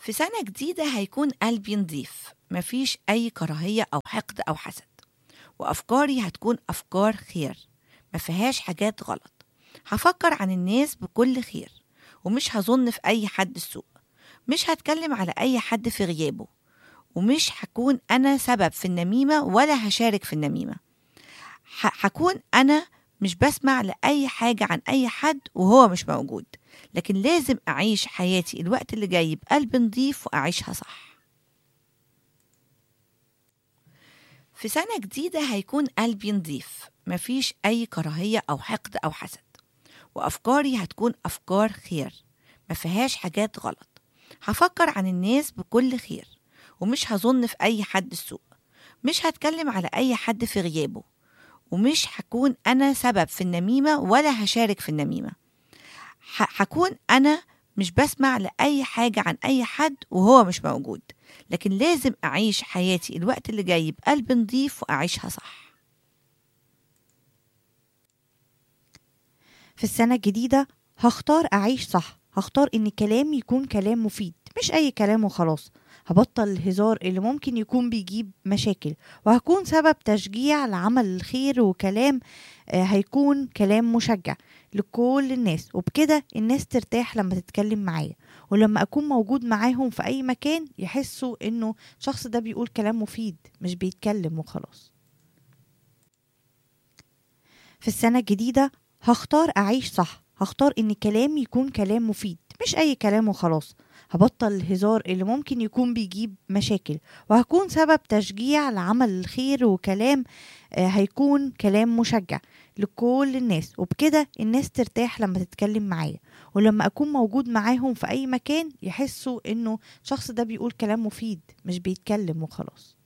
في سنة جديدة هيكون قلبي نضيف مفيش أي كراهية أو حقد أو حسد وأفكاري هتكون أفكار خير مفيهاش حاجات غلط هفكر عن الناس بكل خير ومش هظن في أي حد السوء مش هتكلم على أي حد في غيابه ومش هكون أنا سبب في النميمة ولا هشارك في النميمة ح- هكون أنا مش بسمع لأي حاجة عن أي حد وهو مش موجود لكن لازم أعيش حياتي الوقت اللي جاي بقلب نضيف وأعيشها صح في سنة جديدة هيكون قلبي نضيف مفيش أي كراهية أو حقد أو حسد وأفكاري هتكون أفكار خير مفيهاش حاجات غلط هفكر عن الناس بكل خير ومش هظن في أي حد السوء مش هتكلم على أي حد في غيابه ومش هكون أنا سبب في النميمة ولا هشارك في النميمة ح- هكون أنا مش بسمع لأي حاجة عن أي حد وهو مش موجود لكن لازم أعيش حياتي الوقت اللي جاي بقلب نضيف وأعيشها صح في السنة الجديدة هختار أعيش صح هختار إن كلامي يكون كلام مفيد مش أي كلام وخلاص هبطل الهزار اللي ممكن يكون بيجيب مشاكل وهكون سبب تشجيع لعمل الخير وكلام آه، هيكون كلام مشجع لكل الناس وبكده الناس ترتاح لما تتكلم معايا ولما أكون موجود معاهم في أي مكان يحسوا إنه الشخص ده بيقول كلام مفيد مش بيتكلم وخلاص في السنة الجديدة هختار أعيش صح هختار إن كلامي يكون كلام مفيد مش أي كلام وخلاص هبطل الهزار اللي ممكن يكون بيجيب مشاكل وهكون سبب تشجيع لعمل الخير وكلام آه، هيكون كلام مشجع لكل الناس وبكده الناس ترتاح لما تتكلم معايا ولما أكون موجود معاهم في أي مكان يحسوا إنه الشخص ده بيقول كلام مفيد مش بيتكلم وخلاص